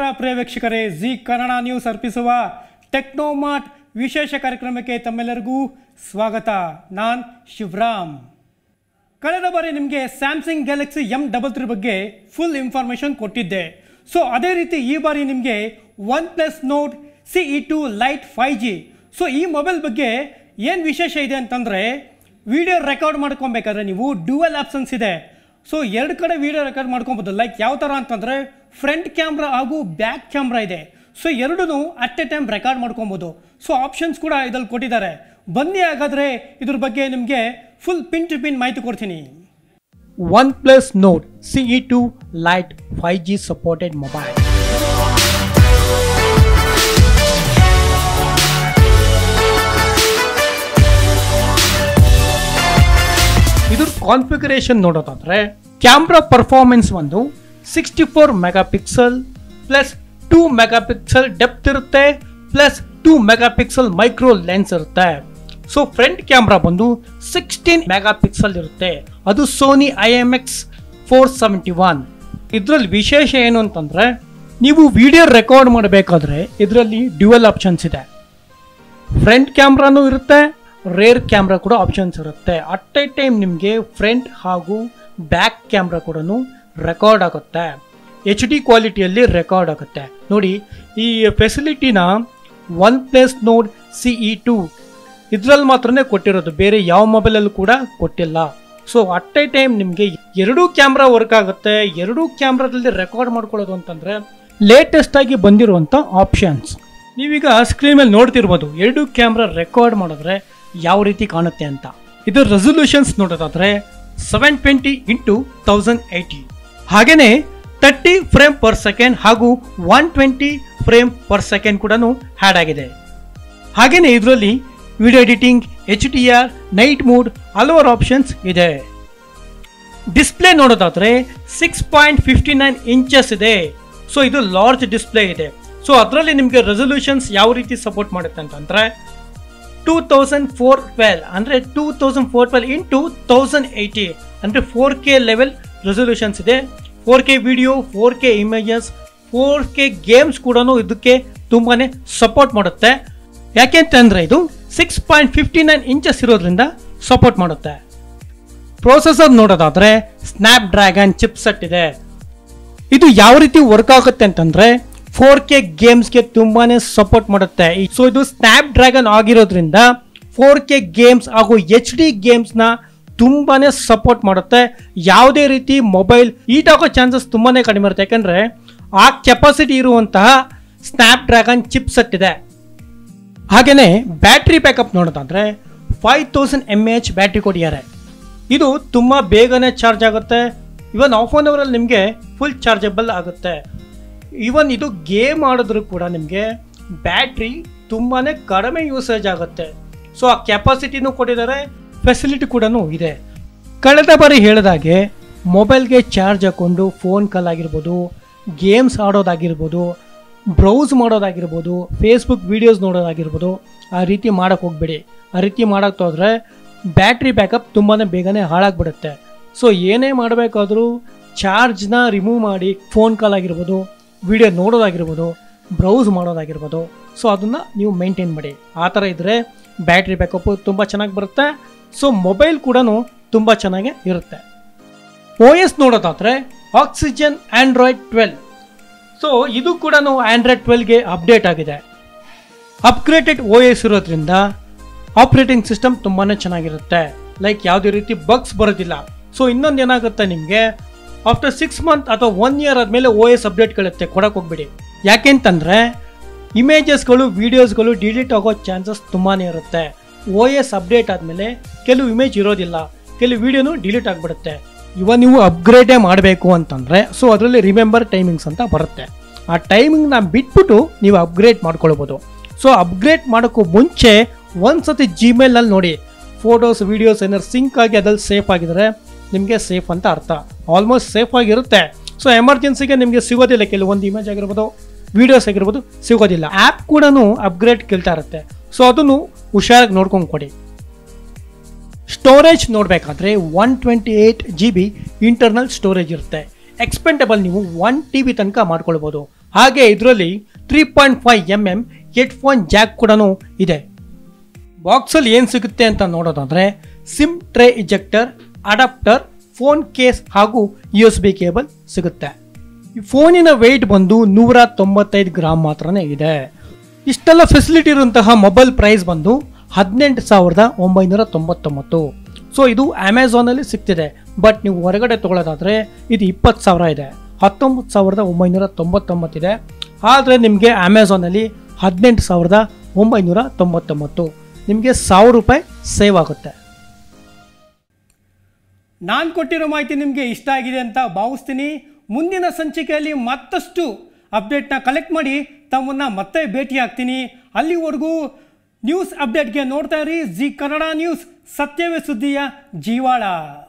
ನಮಸ್ಕಾರ ಪ್ರಿಯ ವೀಕ್ಷಕರೇ G Kannada news ಅರ್ಪಿಸುವ ಟೆಕ್ನೋಮಾರ್ಟ್ ವಿಶೇಷ ಕಾರ್ಯಕ್ರಮಕ್ಕೆ ತಮ್ಮೆಲ್ಲರಿಗೂ ಸ್ವಾಗತ ನಾನ್ ಶಿವರಾಮ್ ಕಳೆದ ಬಾರಿ ನಿಮಗೆ Samsung Galaxy M double three ಬಗ್ಗೆ ಫುಲ್ ಇನ್ಫಾರ್ಮೇಷನ್ ಕೊಟ್ಟಿದ್ದೆ ಸೊ ಅದೇ ರೀತಿ ಈ ಬಾರಿ ನಿಮಗೆ one plus note C E two lite five G so ಈ ಮೊಬೈಲ್ ಬಗ್ಗೆ ಏನು ವಿಶೇಷ ಇದೆ ಅಂತಂದರೆ ವಿಡಿಯೋ ರೆಕಾರ್ಡ್ ಮಾಡ್ಕೊಬೇಕಾದ್ರೆ ನೀವು ಡ್ಯುವಲ್ ಆಪ್ಷನ್ಸ್ ಇದೆ ಸೊ ಎರಡು ಕಡೆ ವಿಡಿಯೋ ರೆಕಾರ್ಡ್ ಮಾಡ್ಕೊಬೋದು ಲೈಕ್ ಯಾವ ಥರ ಅಂತಂದರೆ ಫ್ರಂಟ್ ಕ್ಯಾಮ್ರಾ ಹಾಗೂ ಬ್ಯಾಕ್ ಕ್ಯಾಮ್ರಾ ಇದೆ ಸೊ ಎರಡೂ ಅಟ್ ಎ ಟೈಮ್ ರೆಕಾರ್ಡ್ ಮಾಡ್ಕೊಬೋದು ಸೊ ಆಪ್ಷನ್ಸ್ ಕೂಡ ಇದ್ರಲ್ಲಿ ಕೊಟ್ಟಿದ್ದಾರೆ ಬನ್ನಿ ಹಾಗಾದರೆ ಇದ್ರ ಬಗ್ಗೆ ನಿಮಗೆ ಫುಲ್ ಪಿನ್ ಟು ಪಿನ್ ಮಾಹಿತಿ ಕೊಡ್ತೀನಿ one plus note C E two lite five G supported mobile ಇದ್ರ ಕಾನ್ಫಿಗರೇಷನ್ ನೋಡೋದಾದ್ರೆ ಕ್ಯಾಮ್ರಾ ಪರ್ಫಾರ್ಮೆನ್ಸ್ ಒಂದು sixty four megapixel plus two megapixel depth ಇರುತ್ತೆ plus two megapixel micro lens ಇರುತ್ತೆ so front camera ಬಂದು sixteen megapixel ಇರುತ್ತೆ ಅದು Sony I M X four seventy one ಇದರಲ್ಲಿ ವಿಶೇಷ ಏನು ಅಂತಂದ್ರೆ ನೀವು ವಿಡಿಯೋ ರೆಕಾರ್ಡ್ ಮಾಡಬೇಕಾದ್ರೆ ಇದರಲ್ಲಿ ಡ್ಯುವಲ್ ಆಪ್ಷನ್ಸ್ ಇದೆ ಫ್ರಂಟ್ ಕ್ಯಾಮ್ರಾನು ಇರುತ್ತೆ ರೇರ್ ಕ್ಯಾಮ್ರಾ ಕೂಡ ಆಪ್ಷನ್ಸ್ ಇರುತ್ತೆ ಅಟ್ ಎ ಟೈಮ್ ನಿಮಗೆ ಫ್ರಂಟ್ ಹಾಗೂ ಬ್ಯಾಕ್ ಕ್ಯಾಮ್ರಾ ಕೂಡ ರೆಕಾರ್ಡ್ ಆಗುತ್ತೆ ಎಚ್ ಡಿ ಕ್ವಾಲಿಟಿಯಲ್ಲಿ ರೆಕಾರ್ಡ್ ಆಗುತ್ತೆ ನೋಡಿ ಈ ಫೆಸಿಲಿಟಿನ one plus note C E two ಇದ್ರಲ್ಲಿ ಮಾತ್ರನೇ ಕೊಟ್ಟಿರೋದು ಬೇರೆ ಯಾವ ಮೊಬೈಲಲ್ಲೂ ಕೂಡ ಕೊಟ್ಟಿಲ್ಲ ಸೊ ಅಟ್ ಎ ಟೈಮ್ ನಿಮಗೆ ಎರಡೂ ಕ್ಯಾಮ್ರಾ ವರ್ಕ್ ಆಗುತ್ತೆ ಎರಡೂ ಕ್ಯಾಮ್ರಾದಲ್ಲಿ ರೆಕಾರ್ಡ್ ಮಾಡ್ಕೊಳ್ಳೋದು ಅಂತಂದ್ರೆ ಲೇಟೆಸ್ಟ್ ಆಗಿ ಬಂದಿರುವಂಥ ಆಪ್ಷನ್ಸ್ ನೀವೀಗ ಸ್ಕ್ರೀನ್ ಮೇಲೆ ನೋಡ್ತಿರ್ಬೋದು ಎರಡು ಕ್ಯಾಮ್ರಾ ರೆಕಾರ್ಡ್ ಮಾಡಿದ್ರೆ ಯಾವ ರೀತಿ ಕಾಣುತ್ತೆ ಅಂತ ಇದು ರೆಸೊಲ್ಯೂಷನ್ಸ್ ನೋಡೋದಾದ್ರೆ seven twenty into thousand eighty ಹಾಗೇನೆ ತರ್ಟಿ ಫ್ರೇಮ್ ಪರ್ ಸೆಕೆಂಡ್ ಹಾಗೂ one twenty frame per second ಕೂಡ ಹ್ಯಾಡ್ ಆಗಿದೆ ಹಾಗೇನೆ ಇದರಲ್ಲಿ video editing H D R night mode ಹಲವಾರು ಆಪ್ಷನ್ಸ್ ಇದೆ ಡಿಸ್ಪ್ಲೇ ನೋಡೋದಾದ್ರೆ six point fifty nine inches ಇದೆ ಸೊ ಇದು ಲಾರ್ಜ್ ಡಿಸ್ಪ್ಲೇ ಇದೆ ಸೊ ಅದರಲ್ಲಿ ನಿಮಗೆ ರೆಸೊಲ್ಯೂಷನ್ಸ್ ಯಾವ ರೀತಿ ಸಪೋರ್ಟ್ ಮಾಡುತ್ತೆ ಅಂತಂದ್ರೆ ಟೂ ತೌಸಂಡ್ ಫೋರ್ ಟ್ವೆಲ್ ಅಂದರೆ two thousand four twelve into thousand eighty ಅಂದರೆ ಫೋರ್ ಕೆ ಲೆವೆಲ್ ರೆಸೊಲ್ಯೂಷನ್ಸ್ ಇದೆ four K video four K images four K games ಕೂಡ ಇದಕ್ಕೆ ತುಂಬಾ ಸಪೋರ್ಟ್ ಮಾಡುತ್ತೆ ಯಾಕೆಂತಂದರೆ ಇದು six point fifty nine inches ಇರೋದ್ರಿಂದ ಸಪೋರ್ಟ್ ಮಾಡುತ್ತೆ ಪ್ರೊಸೆಸರ್ ನೋಡೋದಾದ್ರೆ ಸ್ನ್ಯಾಪ್ ಡ್ರ್ಯಾಗನ್ ಚಿಪ್ಸೆಟ್ ಇದೆ ಇದು ಯಾವ ರೀತಿ ವರ್ಕ್ ಆಗುತ್ತೆ ಅಂತಂದ್ರೆ ಫೋರ್ ಕೆ ಗೇಮ್ಸ್ಗೆ ತುಂಬಾನೇ ಸಪೋರ್ಟ್ ಮಾಡುತ್ತೆ ಸೊ ಇದು ಸ್ನ್ಯಾಪ್ ಡ್ರ್ಯಾಗನ್ ಆಗಿರೋದ್ರಿಂದ ಫೋರ್ ಕೆ ಗೇಮ್ಸ್ ಹಾಗೂ ಎಚ್ ಡಿ ಗೇಮ್ಸ್ನ ತುಂಬಾನೇ ಸಪೋರ್ಟ್ ಮಾಡುತ್ತೆ ಯಾವುದೇ ರೀತಿ ಮೊಬೈಲ್ ಈಟ್ ಆಗೋ ಚಾನ್ಸಸ್ ತುಂಬಾನೇ ಕಡಿಮೆ ಇರುತ್ತೆ ಯಾಕಂದ್ರೆ ಆ ಕೆಪಾಸಿಟಿ ಇರುವಂತಹ ಸ್ನ್ಯಾಪ್ ಡ್ರ್ಯಾಗನ್ ಚಿಪ್ಸೆಟ್ ಇದೆ ಹಾಗೇನೆ ಬ್ಯಾಟ್ರಿ ಬ್ಯಾಕಪ್ ನೋಡೋದಾದ್ರೆ five thousand M H battery ಕೊಟ್ಟಿದ್ದಾರೆ ಇದು ತುಂಬ ಬೇಗನೆ ಚಾರ್ಜ್ ಆಗುತ್ತೆ ಇವನ್ ಆಫ್ ಆನ್ ಅವರಲ್ಲಿ ನಿಮಗೆ ಫುಲ್ ಚಾರ್ಜಬಲ್ ಆಗುತ್ತೆ ಇವನ್ ಇದು ಗೇಮ್ ಆಡಿದ್ರು ಕೂಡ ನಿಮಗೆ ಬ್ಯಾಟ್ರಿ ತುಂಬಾ ಕಡಿಮೆ ಯೂಸೇಜ್ ಆಗುತ್ತೆ ಸೊ ಆ ಕೆಪಾಸಿಟಿನೂ ಕೊಟ್ಟಿದ್ದಾರೆ ಫೆಸಿಲಿಟಿ ಕೂಡ ಇದೆ ಕಳೆದ ಬಾರಿ ಹೇಳಿದಾಗೆ ಮೊಬೈಲ್ಗೆ ಚಾರ್ಜ್ ಹಾಕ್ಕೊಂಡು ಫೋನ್ ಕಾಲ್ ಆಗಿರ್ಬೋದು ಗೇಮ್ಸ್ ಆಡೋದಾಗಿರ್ಬೋದು ಬ್ರೌಸ್ ಮಾಡೋದಾಗಿರ್ಬೋದು ಫೇಸ್ಬುಕ್ ವೀಡಿಯೋಸ್ ನೋಡೋದಾಗಿರ್ಬೋದು ಆ ರೀತಿ ಮಾಡೋಕ್ಕೆ ಹೋಗ್ಬೇಡಿ ಆ ರೀತಿ ಮಾಡೋಕ್ಕೆ ಹೋದ್ರೆ ಬ್ಯಾಟ್ರಿ ಬ್ಯಾಕಪ್ ತುಂಬಾ ಬೇಗನೆ ಹಾಳಾಗ್ಬಿಡುತ್ತೆ ಸೊ ಏನೇ ಮಾಡಬೇಕಾದ್ರೂ ಚಾರ್ಜ್ನ ರಿಮೂವ್ ಮಾಡಿ ಫೋನ್ ಕಾಲ್ ಆಗಿರ್ಬೋದು ವಿಡಿಯೋ ನೋಡೋದಾಗಿರ್ಬೋದು ಬ್ರೌಸ್ ಮಾಡೋದಾಗಿರ್ಬೋದು ಸೊ ಅದನ್ನು ನೀವು ಮೇಂಟೈನ್ ಮಾಡಿ ಆ ಥರ ಇದ್ದರೆ ಬ್ಯಾಟ್ರಿ ಬ್ಯಾಕಪ್ಪು ತುಂಬ ಚೆನ್ನಾಗಿ ಬರುತ್ತೆ ಸೊ ಮೊಬೈಲ್ ಕೂಡ ತುಂಬ ಚೆನ್ನಾಗಿ ಇರುತ್ತೆ ಓ ಎಸ್ ನೋಡೋದಾದ್ರೆ ಆಕ್ಸಿಜನ್ ಆಂಡ್ರಾಯ್ಡ್ ಟ್ವೆಲ್ ಸೊ ಇದು ಕೂಡ ಆಂಡ್ರಾಯ್ಡ್ ಟ್ವೆಲ್ಗೆ ಅಪ್ಡೇಟ್ ಆಗಿದೆ ಅಪ್ಗ್ರೇಟೆಡ್ ಓ ಎಸ್ ಇರೋದ್ರಿಂದ ಆಪ್ರೇಟಿಂಗ್ ಸಿಸ್ಟಮ್ ತುಂಬಾ ಚೆನ್ನಾಗಿರುತ್ತೆ ಲೈಕ್ ಯಾವುದೇ ರೀತಿ ಬಗ್ಸ್ ಬರೋದಿಲ್ಲ ಸೊ ಇನ್ನೊಂದು ಏನಾಗುತ್ತೆ ನಿಮಗೆ ಆಫ್ಟರ್ ಸಿಕ್ಸ್ ಮಂತ್ ಅಥವಾ ಒನ್ ಇಯರ್ ಆದಮೇಲೆ ಓ ಎಸ್ ಅಪ್ಡೇಟ್ಗಳಿರುತ್ತೆ ಕೊಡಕ್ಕೆ ಹೋಗ್ಬಿಡಿ ಯಾಕೆಂತಂದರೆ ಇಮೇಜಸ್ಗಳು ವೀಡಿಯೋಸ್ಗಳು ಡಿಲೀಟ್ ಆಗೋ ಚಾನ್ಸಸ್ ತುಂಬಾ ಇರುತ್ತೆ ಓ ಎಸ್ ಅಪ್ಡೇಟ್ ಆದಮೇಲೆ ಕೆಲವು ಇಮೇಜ್ ಇರೋದಿಲ್ಲ ಕೆಲವು ವೀಡಿಯೋನು ಡಿಲೀಟ್ ಆಗಿಬಿಡುತ್ತೆ ಇವಾಗ ನೀವು ಅಪ್ಗ್ರೇಡೇ ಮಾಡಬೇಕು ಅಂತಂದರೆ ಸೊ ಅದರಲ್ಲಿ ರಿಮೆಂಬರ್ ಟೈಮಿಂಗ್ಸ್ ಅಂತ ಬರುತ್ತೆ ಆ ಟೈಮಿಂಗ್ನ ಬಿಟ್ಬಿಟ್ಟು ನೀವು ಅಪ್ಗ್ರೇಡ್ ಮಾಡ್ಕೊಳ್ಬೋದು ಸೊ ಅಪ್ಗ್ರೇಡ್ ಮಾಡೋಕ್ಕೂ ಮುಂಚೆ ಒಂದ್ಸತಿ ಜಿಮೇಲಲ್ಲಿ ನೋಡಿ ಫೋಟೋಸ್ ವೀಡಿಯೋಸ್ ಏನಾದ್ರು ಸಿಂಕ್ ಆಗಿ ಅದ್ರಲ್ಲಿ ಸೇಫ್ ಆಗಿದ್ರೆ ನಿಮಗೆ ಸೇಫ್ ಅಂತ ಅರ್ಥ ಆಲ್ಮೋಸ್ಟ್ ಸೇಫ್ ಆಗಿರುತ್ತೆ ಸೊ ಎಮರ್ಜೆನ್ಸಿಗೆ ನಿಮಗೆ ಸಿಗೋದಿಲ್ಲ ಕೆಲವೊಂದು ಇಮೇಜ್ ಆಗಿರ್ಬೋದು ವೀಡಿಯೋಸ್ ಆಗಿರ್ಬೋದು ಸಿಗೋದಿಲ್ಲ ಆ್ಯಪ್ ಕೂಡ ಅಪ್ಗ್ರೇಡ್ ಕೇಳ್ತಾ ಇರುತ್ತೆ ಸೊ ಅದನ್ನು ಹುಷಾರಾಗಿ ನೋಡ್ಕೊಂಡು ಕೊಡಿ ಸ್ಟೋರೇಜ್ ನೋಡಬೇಕಾದ್ರೆ one twenty eight G B internal storage ಇರುತ್ತೆ ಎಕ್ಸ್ಪೆಂಡಬಲ್ ನೀವು ಒನ್ ಟಿ ಬಿ ತನಕ ಮಾಡ್ಕೊಳ್ಬೋದು ಹಾಗೆ ಇದರಲ್ಲಿ three point five M M headphone jack ಕೂಡ ಇದೆ ಬಾಕ್ಸಲ್ಲಿ ಏನು ಸಿಗುತ್ತೆ ಅಂತ ನೋಡೋದಾದ್ರೆ SIM tray ejector adapter phone case ಹಾಗೂ ಯು ಎಸ್ ಬಿ ಕೇಬಲ್ ಸಿಗುತ್ತೆ ಈ ಫೋನಿನ ವೆಯ್ಟ್ ಬಂದು ನೂರ ತೊಂಬತ್ತೈದು ಗ್ರಾಮ್ ಮಾತ್ರನೇ ಇದೆ ಇಷ್ಟೆಲ್ಲ ಫೆಸಿಲಿಟಿ ಇರುವಂತಹ ಮೊಬೈಲ್ ಪ್ರೈಸ್ ಬಂದು ಹದಿನೆಂಟು ಸಾವಿರದ ಒಂಬೈನೂರ ತೊಂಬತ್ತೊಂಬತ್ತು ಸೊ ಇದು ಅಮೆಝಾನಲ್ಲಿ ಸಿಗ್ತಿದೆ ಬಟ್ ನೀವು ಹೊರಗಡೆ ತಗೊಳ್ಳೋದಾದ್ರೆ ಇದು ಇಪ್ಪತ್ತು ಸಾವಿರ ಇದೆ ಹತ್ತೊಂಬತ್ತು ಸಾವಿರದ ಒಂಬೈನೂರ ತೊಂಬತ್ತೊಂಬತ್ತಿದೆ ಆದರೆ ನಿಮಗೆ ಅಮೆಝಾನಲ್ಲಿ ಹದಿನೆಂಟು ಸಾವಿರದ ಒಂಬೈನೂರ ತೊಂಬತ್ತೊಂಬತ್ತು ನಿಮಗೆ ಸಾವಿರ ರೂಪಾಯಿ ಸೇವ್ ಆಗುತ್ತೆ ನಾನು ಕೊಟ್ಟಿರೋ ಮಾಹಿತಿ ನಿಮಗೆ ಇಷ್ಟ ಆಗಿದೆ ಅಂತ ಭಾವಿಸ್ತೀನಿ ಮುಂದಿನ ಸಂಚಿಕೆಯಲ್ಲಿ ಮತ್ತಷ್ಟು ಅಪ್ಡೇಟ್ನ ಕಲೆಕ್ಟ್ ಮಾಡಿ ತಮ್ಮನ್ನು ಮತ್ತೆ ಭೇಟಿ ಆಗ್ತೀನಿ ಅಲ್ಲಿವರೆಗೂ ನ್ಯೂಸ್ ಅಪ್ಡೇಟ್ಗೆ ನೋಡ್ತಾ ಇರಿ ಜಿ ಕನ್ನಡ ನ್ಯೂಸ್ ಸತ್ಯವೇ ಸುದ್ದಿಯ ಜೀವಾಳ